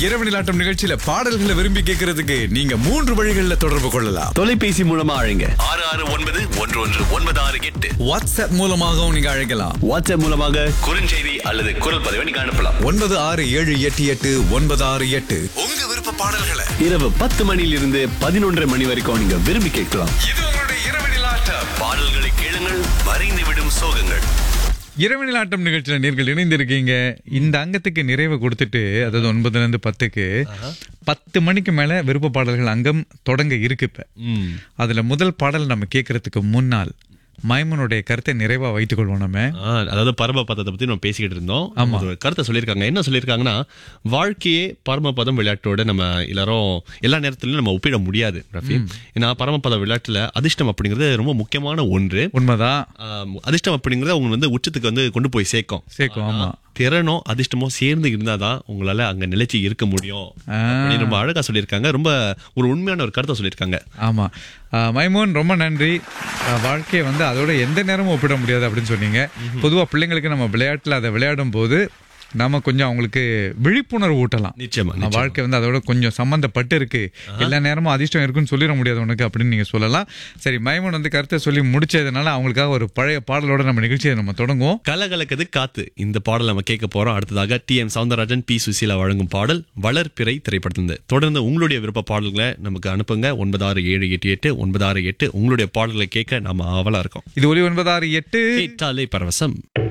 இரவு நிலாட்டம் நிகழ்ச்சியில பாடல்களை விரும்பி கேட்கறதுக்கு நீங்க மூன்று வழிகளில் தொடர்பு கொள்ளலாம் தொலைபேசி மூலமா அழைங்க ஆறு ஆறு ஒன்பது ஒன்று ஒன்று ஒன்பது ஆறு எட்டு வாட்ஸ்அப் மூலமாகவும் நீங்க அழைக்கலாம் வாட்ஸ்அப் மூலமாக குறுஞ்செய்தி அல்லது குரல் பதிவை நீங்க அனுப்பலாம் ஒன்பது ஆறு ஏழு எட்டு எட்டு ஒன்பது ஆறு எட்டு உங்க விருப்ப பாடல்களை இரவு பத்து மணியிலிருந்து பதினொன்றரை மணி வரைக்கும் நீங்க விரும்பி கேட்கலாம் இது உங்களுடைய இரவு நிலாட்டம் பாடல்களை கேளுங்கள் மறைந்து விடும் சோகங்கள் இரவு நிலாட்டம் நிகழ்ச்சியில நீங்கள் இணைந்திருக்கீங்க இந்த அங்கத்துக்கு நிறைவு கொடுத்துட்டு அதாவது ஒன்பதுல இருந்து பத்துக்கு பத்து மணிக்கு மேல விருப்ப பாடல்கள் அங்கம் தொடங்க இருக்கு இப்ப அதுல முதல் பாடல் நம்ம கேட்கறதுக்கு முன்னால் மைமனுடைய கருத்தை நிறைவா வைத்துக் கொள்வோம் நம்ம ஆ, அதாவது பரமபதத்தை பத்தி நம்ம பேசிக்கிட்டு இருந்தோம் ஒரு கருத்தை சொல்லியிருக்காங்க என்ன சொல்லியிருக்காங்கன்னா வாழ்க்கையே பரமபதம் விளையாட்டோட நம்ம எல்லாரும் எல்லா நேரத்திலும் நம்ம ஒப்பிட முடியாது ரஃபி ஏன்னா பரமபத விளையாட்டுல அதிர்ஷ்டம் அப்படிங்கிறது ரொம்ப முக்கியமான ஒன்று உண்மைதான் ஆம், அதிர்ஷ்டம் அப்படிங்கறது அவங்க வந்து உச்சத்துக்கு வந்து கொண்டு போய் சேர்க்கும் சேர்க்கும் ஆமா திறனோ அதிர்ஷ்டமோ சேர்ந்து இருந்தாதான் உங்களால அங்க நிலைச்சு இருக்க முடியும் அப்படின்னு ரொம்ப அழகா சொல்லியிருக்காங்க ரொம்ப ஒரு உண்மையான ஒரு கருத்தை சொல்லியிருக்காங்க ஆமா ஆஹ் மைமோன் ரொம்ப நன்றி ஆஹ் வாழ்க்கையை வந்து அதோட எந்த நேரமும் ஒப்பிட முடியாது அப்படின்னு சொன்னீங்க பொதுவா பிள்ளைங்களுக்கு நம்ம விளையாட்டுல அதை விளையாடும் போது நாம கொஞ்சம் அவங்களுக்கு விழிப்புணர்வு ஊட்டலாம் நிச்சயமா ஆஹ் வாழ்க்கை வந்து அதோட கொஞ்சம் சம்மந்தப்பட்டு இருக்கு எல்லா நேரமும் அதிர்ஷ்டம் இருக்குன்னு சொல்லிட முடியாது உனக்கு அப்படின்னு நீங்க சொல்லலாம் சரி மைமோன் வந்து கருத்தை சொல்லி முடிச்சதுனால அவங்களுக்காக ஒரு பழைய பாடலோட நம்ம நிகழ்ச்சியை நம்ம தொடங்குவோம் கலகலக்குது காத்து இந்த பாடல் நம்ம கேட்க போறோம் அடுத்ததாக T M Soundararajan P Susheela வழங்கும் பாடல் வளர்ப்பிறை திரைப்படத்திலிருந்து தொடர்ந்து உங்களுடைய விருப்ப பாடல்களை நமக்கு அனுப்புங்க ஒன்பது ஆறு ஏழு எட்டு எட்டு ஒன்பது ஆறு எட்டு உங்களுடைய பாடல்களை கேட்க நாம ஆவலா இருக்கோம் இது ஒலி ஒன்பது ஆறு எட்டு கேட்டாலே பரவசம்